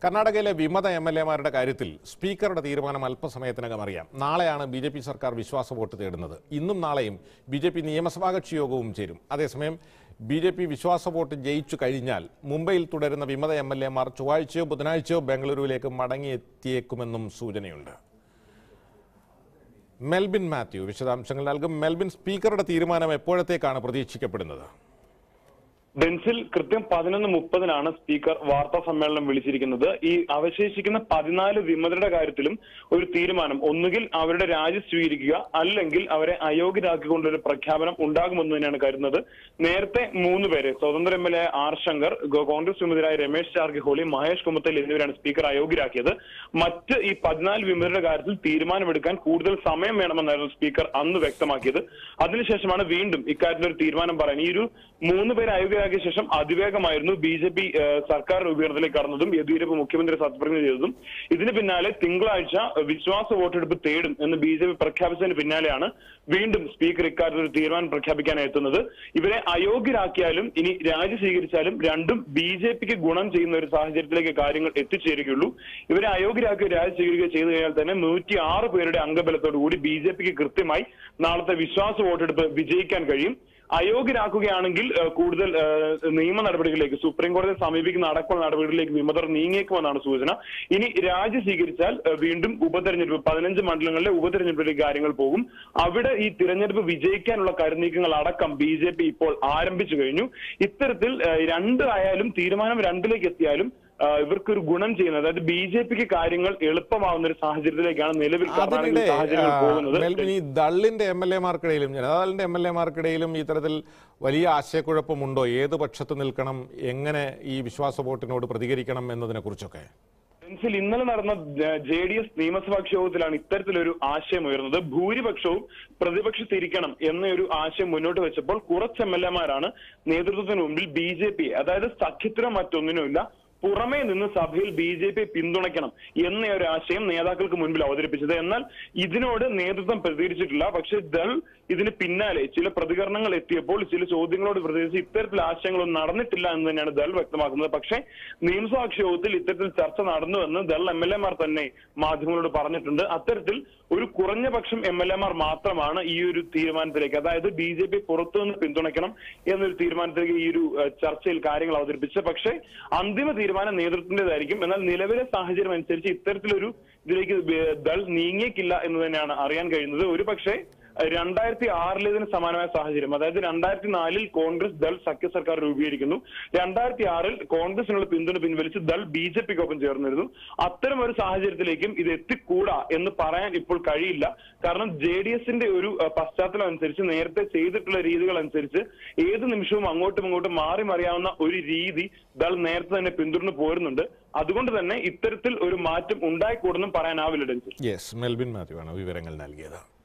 കർണാടകയിലെ വിമത M L എമാരുടെ കാര്യത്തിൽ സ്പീക്കറുടെ തീരുമാനം അല്പസമയത്തിനകം അറിയാം നാളെയാണ് ബി ജെ പി സർക്കാർ വിശ്വാസ വോട്ട് തേടുന്നത് ഇന്നും നാളെയും ബി ജെ പി നിയമസഭാ കക്ഷി യോഗവും ചേരും അതേസമയം ബി ജെ പി വിശ്വാസ വോട്ട് ജയിച്ചു കഴിഞ്ഞാൽ മുംബൈയിൽ തുടരുന്ന വിമത എം എൽ എമാർ ചൊവ്വാഴ്ചയോ ബുധനാഴ്ചയോ ബംഗളൂരുവിലേക്ക് മടങ്ങിയെത്തിയേക്കുമെന്നും സൂചനയുണ്ട് മെൽബിൻ മാത്യു വിശദാംശങ്ങൾ നൽകും മെൽബിൻ സ്പീക്കറുടെ തീരുമാനം എപ്പോഴത്തേക്കാണ് പ്രതീക്ഷിക്കപ്പെടുന്നത് ബെൻസിൽ കൃത്യം പതിനൊന്ന് മുപ്പതിനാണ് സ്പീക്കർ വാർത്താ സമ്മേളനം വിളിച്ചിരിക്കുന്നത് ഈ അവശേഷിക്കുന്ന പതിനാല് വിമതരുടെ കാര്യത്തിലും ഒരു തീരുമാനം ഒന്നുകിൽ അവരുടെ രാജി സ്വീകരിക്കുക അല്ലെങ്കിൽ അവരെ അയോഗ്യരാക്കിക്കൊണ്ടൊരു പ്രഖ്യാപനം ഉണ്ടാകുമെന്ന് തന്നെയാണ് കരുതുന്നത് നേരത്തെ മൂന്ന് പേര് സ്വതന്ത്ര M L A R Shankar ഗോ- കോൺഗ്രസ് വിമതരായ രമേശ് ജാർക്കിഹോളി മഹേഷ് കുമത്തൽ എന്നിവരാണ് സ്പീക്കർ അയോഗ്യരാക്കിയത് മറ്റ് ഈ പതിനാല് വിമതരുടെ കാര്യത്തിൽ തീരുമാനമെടുക്കാൻ കൂടുതൽ സമയം വേണമെന്നായിരുന്നു സ്പീക്കർ അന്ന് വ്യക്തമാക്കിയത് അതിനുശേഷമാണ് വീണ്ടും ഇക്കാര്യത്തിൽ ഒരു തീരുമാനം പറയാൻ ഈ ഒരു മൂന്ന് പേരെ അയോഗ്യരാക്കിയ ശേഷം അതിവേഗമായിരുന്നു ബി ജെ പി സർക്കാർ രൂപീകരണത്തിലേക്ക് കടന്നതും യെദ്യൂരപ്പ മുഖ്യമന്ത്രി സത്യപ്രതിജ്ഞ ചെയ്തതും ഇതിന് പിന്നാലെ തിങ്കളാഴ്ച വിശ്വാസ വോട്ടെടുപ്പ് തേടും എന്ന് ബി ജെ പി പ്രഖ്യാപിച്ചതിന് പിന്നാലെയാണ് വീണ്ടും സ്പീക്കർ ഇക്കാര്യത്തിൽ ഒരു തീരുമാനം പ്രഖ്യാപിക്കാനായി എത്തുന്നത് ഇവരെ അയോഗ്യരാക്കിയാലും ഇനി രാജി സ്വീകരിച്ചാലും രണ്ടും ബി ജെ പിക്ക് ഗുണം ചെയ്യുന്ന ഒരു സാഹചര്യത്തിലേക്ക് കാര്യങ്ങൾ എത്തിച്ചേരുകയുള്ളൂ ഇവരെ അയോഗ്യരാക്കി രാജി സ്വീകരിക്കുക ചെയ്തു കഴിഞ്ഞാൽ തന്നെ നൂറ്റി ആറ് പേരുടെ അംഗബലത്തോടു കൂടി ബി ജെ പിക്ക് കൃത്യമായി നാളത്തെ വിശ്വാസ വോട്ടെടുപ്പ് വിജയിക്കാൻ കഴിയും അയോഗ്യരാക്കുകയാണെങ്കിൽ ഏഹ്, കൂടുതൽ ഏഹ്, നിയമ നടപടികളിലേക്ക് സുപ്രീം കോടതിയെ സമീപിക്കുന്ന അടക്കമുള്ള നടപടികളിലേക്ക് വിമതർ നീങ്ങിയേക്കുമെന്നാണ് സൂചന ഇനി രാജി സ്വീകരിച്ചാൽ ഏഹ്, വീണ്ടും ഉപതെരഞ്ഞെടുപ്പ് പതിനഞ്ച് മണ്ഡലങ്ങളിലെ ഉപതെരഞ്ഞെടുപ്പിലേക്ക് കാര്യങ്ങൾ പോകും അവിടെ ഈ തിരഞ്ഞെടുപ്പ് വിജയിക്കാനുള്ള കരുനീക്കങ്ങൾ അടക്കം ബി ജെ പി ഇപ്പോൾ ആരംഭിച്ചു കഴിഞ്ഞു ഇത്തരത്തിൽ ഏഹ്, രണ്ട് ആയാലും തീരുമാനം രണ്ടിലേക്ക് എത്തിയാലും ഏഹ്, ഇവർക്കൊരു ഗുണം ചെയ്യുന്നത് അതായത് ബി ജെ പിക്ക് കാര്യങ്ങൾ എളുപ്പമാവുന്ന ഒരു സാഹചര്യത്തിലേക്കാണ് നിലവിൽ അതിനിടെ കർണാടകയിൽ സാഹചര്യങ്ങൾ പോകുന്നത് മെൽബിൻ ഈ ദള്ളിന്റെ എം എൽ എമാർക്കിടയിലും ജനതാദളിന്റെ എം എൽ എമാർക്കിടയിലും ഇത്തരത്തിൽ വലിയ ആശയക്കുഴപ്പമുണ്ടോ ഏത് പക്ഷത്ത് നിൽക്കണം എങ്ങനെ ഈ വിശ്വാസ വോട്ടിനോട് പ്രതികരിക്കണം എന്നതിനെ കുറിച്ചൊക്കെ ബെൻസിൽ ഇന്നലെ നടന്ന ജെ ഡി എസ് നിയമസഭാ യോഗത്തിലാണ് ഇത്തരത്തിലൊരു ആശയം ഉയർന്നത് ഭൂരിപക്ഷവും പ്രതിപക്ഷത്തിരിക്കണം എന്നൊരു ആശയം മുന്നോട്ട് വെച്ചപ്പോൾ കുറച്ച് എം എൽ എമാരാണ് നേതൃത്വത്തിന് മുമ്പിൽ ബി ജെ പി അതായത് സഖ്യത്തിനോ മറ്റൊന്നിനുമില്ല പുറമേ നിന്ന് സഭയിൽ ബി ജെ പി പിന്തുണയ്ക്കണം എന്ന ഒരു ആശയം നേതാക്കൾക്ക് മുൻപിൽ അവതരിപ്പിച്ചത് എന്നാൽ ഇതിനോട് നേതൃത്വം പ്രതികരിച്ചിട്ടില്ല പക്ഷെ ദൾ ഇതിന് പിന്നാലെ ചില പ്രതികരണങ്ങൾ എത്തിയപ്പോൾ ചില ചോദ്യങ്ങളോട് പ്രതികരിച്ച് ഇത്തരത്തിൽ ആശയങ്ങളൊന്നും നടന്നിട്ടില്ല എന്ന് തന്നെയാണ് ദൾ വ്യക്തമാക്കുന്നത് പക്ഷേ നിയമസഭാ യോഗത്തിൽ ഇത്തരത്തിൽ ചർച്ച നടന്നുവെന്ന് ദൾ എം എൽ എമാർ തന്നെ മാധ്യമങ്ങളോട് പറഞ്ഞിട്ടുണ്ട് അത്തരത്തിൽ ഒരു കുറഞ്ഞ പക്ഷം എം എൽ എമാർ മാത്രമാണ് ഈ ഒരു തീരുമാനത്തിലേക്ക് അതായത് ബി ജെ പി പുറത്തുനിന്ന് പിന്തുണയ്ക്കണം എന്നൊരു തീരുമാനത്തിലേക്ക് ഈ ഒരു ഏഹ്, ചർച്ചയിൽ കാര്യങ്ങൾ അവതരിപ്പിച്ചത് പക്ഷേ അന്തിമ തീരുമാനം നേതൃത്വത്തിന്റേതായിരിക്കും എന്നാൽ നിലവിലെ സാഹചര്യം അനുസരിച്ച് ഇത്തരത്തിലൊരു ഇതിലേക്ക് ബേ- ദൾ നീങ്ങിയേക്കില്ല എന്ന് തന്നെയാണ് അറിയാൻ കഴിയുന്നത് ഒരു പക്ഷേ രണ്ടായിരത്തി ആറിൽ ഇതിന് സമാനമായ സാഹചര്യം അതായത് രണ്ടായിരത്തി നാലിൽ കോൺഗ്രസ് ദൾ സഖ്യ സർക്കാർ രൂപീകരിക്കുന്നു രണ്ടായിരത്തി ആറിൽ കോൺഗ്രസിനുള്ള പിന്തുണ പിൻവലിച്ച് ദൾ ബി ജെ പിക്കൊപ്പം ചേർന്നിരുന്നു അത്തരം ഒരു സാഹചര്യത്തിലേക്കും ഇത് എത്തിക്കൂടാ എന്ന് പറയാൻ ഇപ്പോൾ കഴിയില്ല കാരണം ജെ ഡി എസിന്റെ ഒരു അഹ്, പശ്ചാത്തലം അനുസരിച്ച് നേരത്തെ ചെയ്തിട്ടുള്ള രീതികൾ അനുസരിച്ച് ഏത് നിമിഷവും അങ്ങോട്ടും ഇങ്ങോട്ടും മാറി മറിയാവുന്ന ഒരു രീതി ദൾ നേരത്തെ തന്നെ പിന്തുടർന്ന് പോരുന്നുണ്ട് അതുകൊണ്ട് തന്നെ ഇത്തരത്തിൽ ഒരു മാറ്റം ഉണ്ടായിക്കൂടെന്നും പറയാനാവില്ല ഡെൻസിൽ യെസ് മെൽബിൻ മാത്യു ആണ് വിവരങ്ങൾ നൽകിയത്